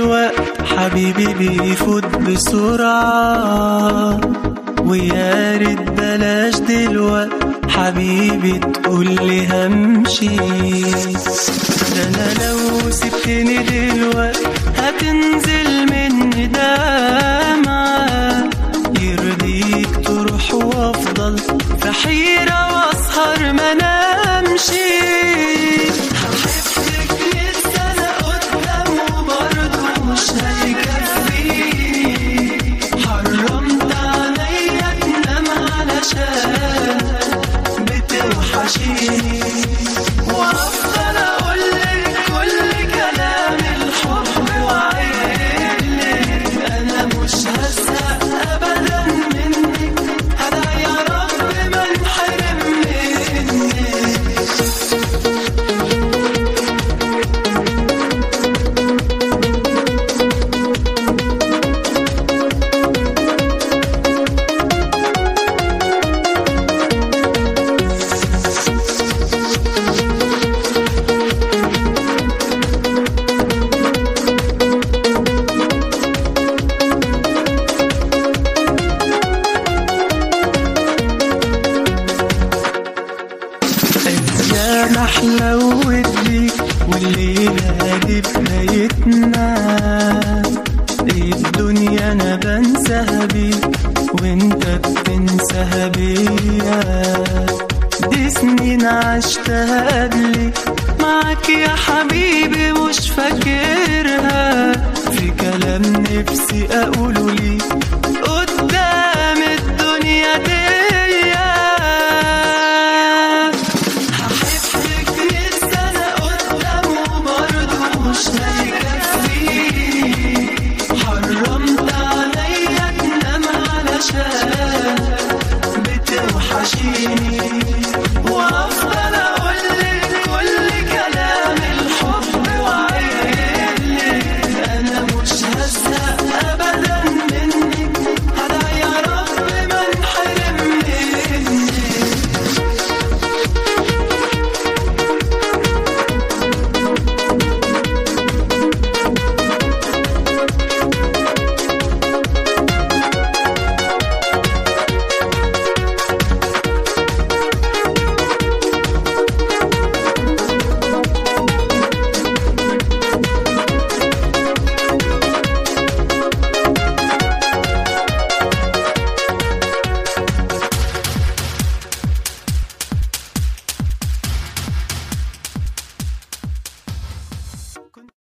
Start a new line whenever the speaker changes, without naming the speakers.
الوقت حبيبي بيفوت بسرعة ويا ريت بلاش دلوقت حبيبي تقولي همشي ده انا لو سبتني دلوقت هتنزل مني دمعة يرضيك تروح وافضل في حيرة واسهر ما نمشي هحبك لسه انا قدام وبرضه مش هيكفيني حرمت عليا تنام علشان بتوحشيني وافضل اقول لك كل كلام الحب وعينك انا مش هزهق ابدا منك هدعي يا رب ما انحرم منك يا محلى ودي والليلة دي بدايتنا ايه الدنيا انا بنساها بيك وانت بتنساها بيا دي سنين عشتها قبلي معاك يا حبيبي مش فاكرها